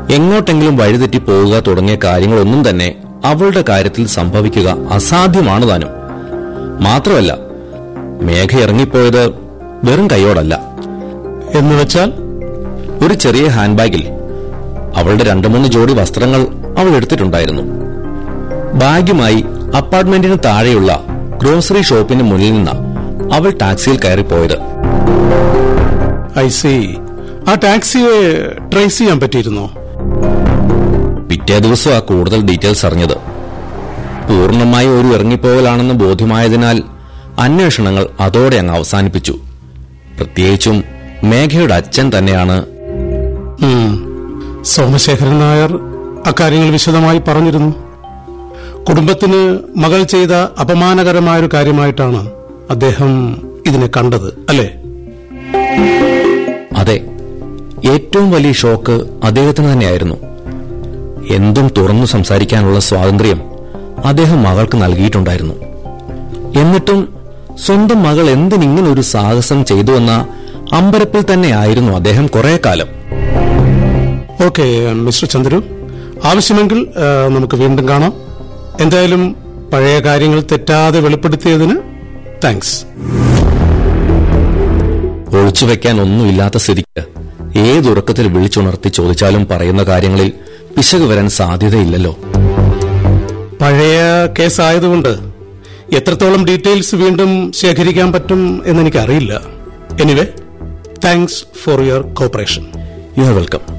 എങ്ങോട്ടെങ്കിലും വഴിതെറ്റി പോവുക തുടങ്ങിയ കാര്യങ്ങളൊന്നും തന്നെ അവളുടെ കാര്യത്തിൽ സംഭവിക്കുക അസാധ്യമാണ് താനും മാത്രമല്ല മേഘ ഇറങ്ങിപ്പോയത് വെറും കൈയോടല്ല എന്ന് വെച്ചാൽ ഒരു ചെറിയ ഹാൻഡ് ബാഗിൽ അവളുടെ രണ്ടു മൂന്ന് ജോഡി വസ്ത്രങ്ങൾ അവൾ എടുത്തിട്ടുണ്ടായിരുന്നു ബാഗുമായി അപ്പാർട്ട്മെന്റിന് താഴെയുള്ള ഗ്രോസറി ഷോപ്പിന് മുന്നിൽ നിന്ന് അവൾ ടാക്സിയിൽ കയറിപ്പോയത് ഐ സി ആ ടാക്സിയെ ട്രേസ് ചെയ്യാൻ പറ്റിയിരുന്നോ പിറ്റേ ദിവസം ആ കൂടുതൽ ഡീറ്റെയിൽസ് അറിഞ്ഞത് പൂർണ്ണമായി ഒരു ഇറങ്ങിപ്പോകലാണെന്ന് ബോധ്യമായതിനാൽ അന്വേഷണങ്ങൾ അതോടെ അങ്ങ് അവസാനിപ്പിച്ചു പ്രത്യേകിച്ചും മേഘയുടെ അച്ഛൻ തന്നെയാണ് ഉം. സോമശേഖരൻ നായർ അക്കാര്യങ്ങൾ വിശദമായി പറഞ്ഞിരുന്നു കുടുംബത്തിന് മകൾ ചെയ്ത അപമാനകരമായൊരു കാര്യമായിട്ടാണ് അദ്ദേഹം ഇതിനെ കണ്ടത് അല്ലേ അതെ ഏറ്റവും വലിയ ഷോക്ക് അദ്ദേഹത്തിന് തന്നെയായിരുന്നു എന്തും തുറന്നു സംസാരിക്കാനുള്ള സ്വാതന്ത്ര്യം അദ്ദേഹം മകൾക്ക് നൽകിയിട്ടുണ്ടായിരുന്നു എന്നിട്ടും സ്വന്തം മകൾ എന്തിനിങ്ങനെ ഒരു സാഹസം ചെയ്തുവെന്ന അമ്പരപ്പിൽ തന്നെയായിരുന്നു അദ്ദേഹം കുറെ കാലം ഓക്കെ മിസ്റ്റർ ചന്ദ്രു ആവശ്യമെങ്കിൽ ആ, നമുക്ക് വീണ്ടും കാണാം എന്തായാലും പഴയ കാര്യങ്ങൾ തെറ്റാതെ വെളിപ്പെടുത്തിയതിന് താങ്ക്സ് ഒളിച്ചു വെക്കാൻ ഒന്നുമില്ലാത്ത സ്ഥിതിക്ക് ഏതുറക്കത്തിൽ വിളിച്ചുണർത്തി ചോദിച്ചാലും പറയുന്ന കാര്യങ്ങളിൽ പിശക് വരാൻ സാധ്യതയില്ലല്ലോ പഴയ കേസായതുകൊണ്ട് എത്രത്തോളം ഡീറ്റെയിൽസ് വീണ്ടും ശേഖരിക്കാൻ പറ്റും എന്നെനിക്കറിയില്ല anyway thanks for your cooperation you are welcome